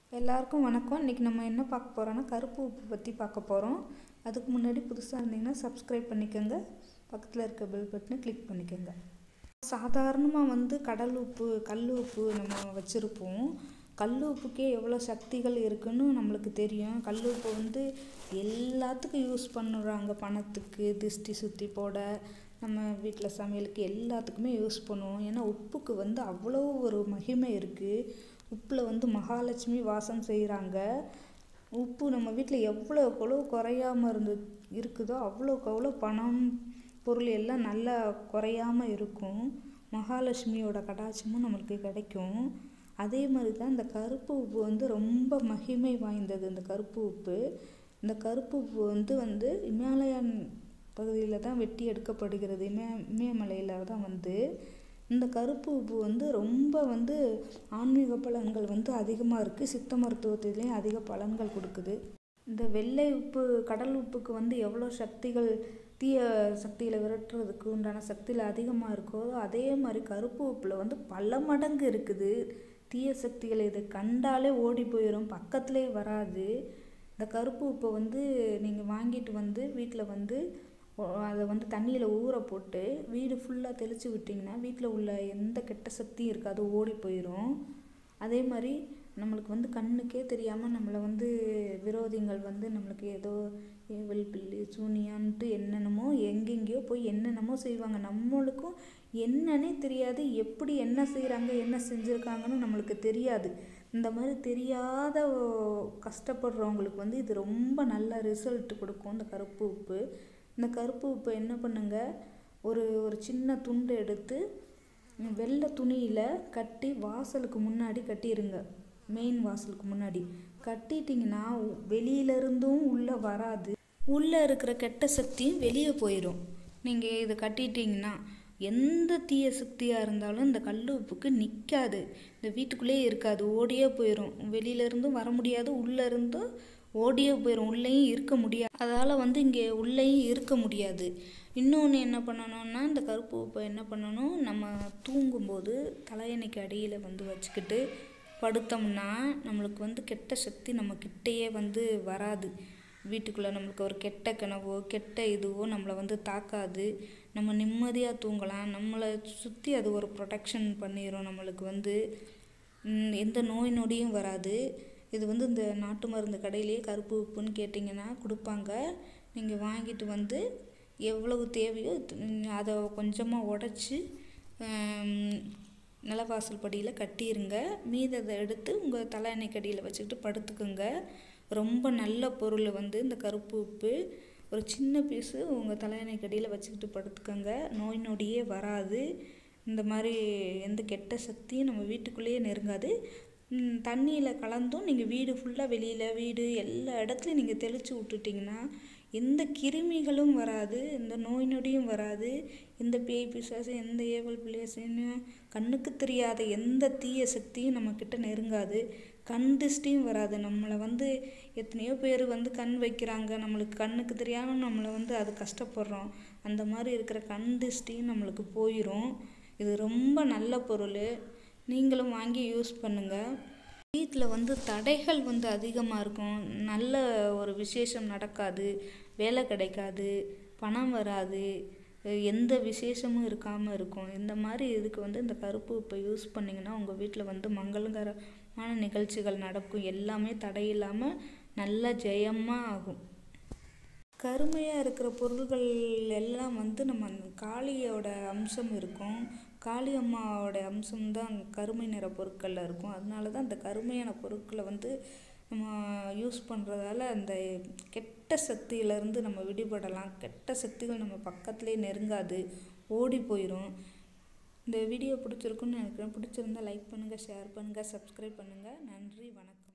எல்லாருக்கும் வணக்கம் இன்றைக்கி நம்ம என்ன பார்க்க போகிறோன்னா கருப்பு உப்பு பற்றி பார்க்க போகிறோம் அதுக்கு முன்னாடி புதுசாக இருந்தீங்கன்னா சப்ஸ்கிரைப் பண்ணிக்கோங்க பக்கத்தில் இருக்க பெல் பட்டனை கிளிக் பண்ணிக்கோங்க சாதாரணமாக வந்து கடல் உப்பு கல் உப்பு நம்ம வச்சுருப்போம் கல் உப்புக்கே எவ்வளோ சக்திகள் இருக்குன்னு நம்மளுக்கு தெரியும் கல் உப்பு வந்து எல்லாத்துக்கும் யூஸ் பண்ணுறாங்க பணத்துக்கு திஷ்டி சுற்றி போட நம்ம வீட்டில் சமையலுக்கு எல்லாத்துக்குமே யூஸ் பண்ணுவோம் ஏன்னா உப்புக்கு வந்து அவ்வளோ ஒரு மகிமை இருக்குது உப்பில் வந்து மகாலட்சுமி வாசம் செய்கிறாங்க உப்பு நம்ம வீட்டில் எவ்வளோக்கு எவ்வளோ குறையாம இருந்து இருக்குதோ அவ்வளோக்கு அவ்வளோ பணம் பொருள் எல்லாம் நல்லா குறையாம இருக்கும் மகாலட்சுமியோட கடாட்சமும் நம்மளுக்கு கிடைக்கும் அதே மாதிரி தான் இந்த கருப்பு உப்பு வந்து ரொம்ப மகிமை வாய்ந்தது இந்த கருப்பு உப்பு இந்த கருப்பு உப்பு வந்து வந்து இமாலயன் பகுதியில் தான் வெட்டி எடுக்கப்படுகிறது இமய இமயமலையில் தான் வந்து இந்த கருப்பு உப்பு வந்து ரொம்ப வந்து ஆன்மீக பலன்கள் வந்து அதிகமாக இருக்குது சித்த மருத்துவத்திலையும் அதிக பலன்கள் கொடுக்குது இந்த வெள்ளை உப்பு கடல் உப்புக்கு வந்து எவ்வளோ சக்திகள் தீய சக்தியில் விரட்டுறதுக்கு உண்டான சக்தியில் அதிகமாக இருக்கோ அதே மாதிரி கருப்பு உப்பில் வந்து பல மடங்கு இருக்குது தீய சக்திகள் இதை கண்டாலே ஓடி போயிடும் பக்கத்துலேயே வராது இந்த கருப்பு உப்பை வந்து நீங்கள் வாங்கிட்டு வந்து வீட்டில் வந்து அதை வந்து தண்ணியில் ஊற போட்டு வீடு ஃபுல்லாக தெளித்து விட்டிங்கன்னா வீட்டில் உள்ள எந்த கெட்ட சக்தியும் இருக்காது ஓடி போயிடும் அதே மாதிரி நம்மளுக்கு வந்து கண்ணுக்கே தெரியாமல் நம்மளை வந்து விரோதிகள் வந்து நம்மளுக்கு ஏதோ ஏவல் பில்லி சூனியான்ட்டு என்னென்னமோ எங்கெங்கேயோ போய் என்னென்னமோ செய்வாங்க நம்மளுக்கும் என்னன்னே தெரியாது எப்படி என்ன செய்கிறாங்க என்ன செஞ்சுருக்காங்கன்னு நம்மளுக்கு தெரியாது இந்த மாதிரி தெரியாத கஷ்டப்படுறவங்களுக்கு வந்து இது ரொம்ப நல்ல ரிசல்ட் கொடுக்கும் இந்த கருப்பு உப்பு இந்த கருப்பு உப்பை என்ன பண்ணுங்க ஒரு ஒரு சின்ன துண்டு எடுத்து வெள்ளை துணியில் கட்டி வாசலுக்கு முன்னாடி கட்டிடுங்க மெயின் வாசலுக்கு முன்னாடி கட்டிட்டிங்கன்னா வெளியிலேருந்தும் உள்ளே வராது உள்ளே இருக்கிற கெட்ட சக்தியும் வெளியே போயிடும் நீங்கள் இதை கட்டிட்டிங்கன்னா எந்த தீய சக்தியாக இருந்தாலும் இந்த கல் உப்புக்கு நிற்காது இந்த வீட்டுக்குள்ளேயே இருக்காது ஓடியே போயிடும் வெளியிலேருந்தும் வர முடியாது உள்ளேருந்தும் ஓடியே போயிடும் உள்ளேயும் இருக்க முடியாது அதால் வந்து இங்கே உள்ளேயும் இருக்க முடியாது இன்னொன்று என்ன பண்ணணும்னா இந்த கருப்பு உப்பை என்ன பண்ணணும் நம்ம தூங்கும்போது தலையணைக்கு அடியில் வந்து வச்சுக்கிட்டு படுத்தோம்னா நம்மளுக்கு வந்து கெட்ட சக்தி நம்ம கிட்டேயே வந்து வராது வீட்டுக்குள்ளே நம்மளுக்கு ஒரு கெட்ட கனவோ கெட்ட இதுவோ நம்மளை வந்து தாக்காது நம்ம நிம்மதியாக தூங்கலாம் நம்மளை சுற்றி அது ஒரு ப்ரொடெக்ஷன் பண்ணிடும் நம்மளுக்கு வந்து எந்த நோய் நொடியும் வராது இது வந்து இந்த நாட்டு மருந்து கடையிலேயே கருப்பு உப்புன்னு கேட்டிங்கன்னா கொடுப்பாங்க நீங்கள் வாங்கிட்டு வந்து எவ்வளவு தேவையோ அதை கொஞ்சமாக உடச்சி நிலவாசல் படியில் கட்டிடுங்க மீதத்தை எடுத்து உங்கள் தலையணை கடியில் வச்சுக்கிட்டு படுத்துக்குங்க ரொம்ப நல்ல பொருள் வந்து இந்த கருப்பு உப்பு ஒரு சின்ன பீஸு உங்கள் தலையணை கடியில் வச்சுக்கிட்டு படுத்துக்கோங்க நோய் நொடியே வராது இந்த மாதிரி எந்த கெட்ட சக்தியும் நம்ம வீட்டுக்குள்ளேயே நெருங்காது தண்ணியில் கலந்தும் நீங்கள் வீடு ஃபுல்லாக வெளியில் வீடு எல்லா இடத்துலையும் நீங்கள் தெளித்து விட்டுட்டிங்கன்னா எந்த கிருமிகளும் வராது எந்த நோய் நொடியும் வராது எந்த பேய் பிசாசு எந்த ஏவல் பிளேசுன்னு கண்ணுக்கு தெரியாத எந்த தீய சக்தியும் நம்மக்கிட்ட நெருங்காது கண் திருஷ்டியும் வராது நம்மளை வந்து எத்தனையோ பேர் வந்து கண் வைக்கிறாங்க நம்மளுக்கு கண்ணுக்கு தெரியாமல் நம்மளை வந்து அது கஷ்டப்படுறோம் அந்த மாதிரி இருக்கிற கண் திருஷ்டியும் நம்மளுக்கு போயிடும் இது ரொம்ப நல்ல பொருள் நீங்களும் வாங்கி யூஸ் பண்ணுங்கள் வீட்டில் வந்து தடைகள் வந்து அதிகமாக இருக்கும் நல்ல ஒரு விசேஷம் நடக்காது வேலை கிடைக்காது பணம் வராது எந்த விசேஷமும் இருக்காமல் இருக்கும் இந்த மாதிரி இதுக்கு வந்து இந்த கருப்பு உப்பை யூஸ் பண்ணிங்கன்னா உங்கள் வீட்டில் வந்து மங்களகரமான நிகழ்ச்சிகள் நடக்கும் எல்லாமே தடையில்லாமல் நல்ல ஜெயமாக ஆகும் கருமையாக இருக்கிற பொருள்கள் எல்லாம் வந்து நம்ம காளியோட அம்சம் இருக்கும் காளி அம்மாவோட அம்சம் தான் கருமை நிற பொருட்களில் இருக்கும் அதனால தான் அந்த கருமையான பொருட்களை வந்து நம்ம யூஸ் பண்ணுறதால அந்த கெட்ட சக்தியிலேருந்து நம்ம விடுபடலாம் கெட்ட சக்திகள் நம்ம பக்கத்துலேயே நெருங்காது ஓடி போயிடும் இந்த வீடியோ பிடிச்சிருக்குன்னு நினைக்கிறேன் பிடிச்சிருந்தா லைக் பண்ணுங்கள் ஷேர் பண்ணுங்கள் சப்ஸ்கிரைப் பண்ணுங்கள் நன்றி வணக்கம்